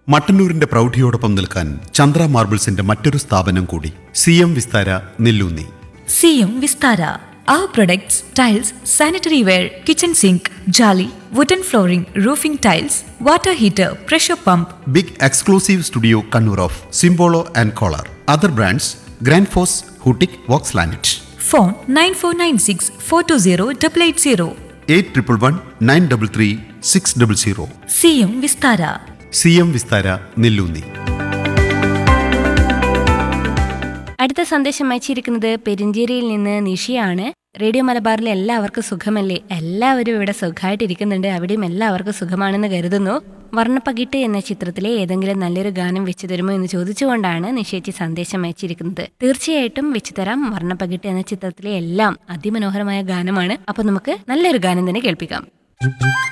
മട്ടന്നൂരിന്റെ പ്രൗഢിയോടൊപ്പം നിൽക്കാൻ ചന്ദ്ര മാർബിൾസിന്റെ മറ്റൊരു സ്ഥാപനം കൂടി സി എം വിസ്താര നെല്ലൂന്നി സിയും Vistara Our products, tiles, sanitary ware, kitchen sink, jolly, wooden flooring, roofing tiles, water heater, pressure pump, big exclusive studio Kannur of സിംബോളോ and Kohler other brands grand ഫോസ് ഹൂട്ടിക് വോക്സ് ലാനറ്റ് phone 9496 420 880. Eight triple one nine double three six double zero സിയും Vistara C M Vistara Nellunni അടുത്ത സന്ദേശം അയച്ചിരിക്കുന്നത് പെരിഞ്ചേരിയിൽ നിന്ന് നിഷിയാണ് radio മലബാറിലെ എല്ലാവർക്കും സുഖമല്ലേ എല്ലാവരും ഇവിടെ സുഖമായിട്ടിരിക്കുന്നുണ്ട് അവിടെയും എല്ലാവർക്കും സുഖമാണെന്ന് കരുതുന്നു വർണ്ണപ്പകിട്ട് എന്ന ചിത്രത്തിലെ ഏതെങ്കിലും നല്ലൊരു ഗാനം വെച്ചു തരുമോ എന്ന് ചോദിച്ചുകൊണ്ടാണ് നിഷേച്ചി സന്ദേശം അയച്ചിരിക്കുന്നത് തീർച്ചയായിട്ടും വെച്ചു തരാം വർണ്ണപ്പകിട്ട് എന്ന ചിത്രത്തിലെ എല്ലാം അതിമനോഹരമായ ഗാനമാണ് അപ്പൊ നമുക്ക് നല്ലൊരു ഗാനം തന്നെ കേൾപ്പിക്കാം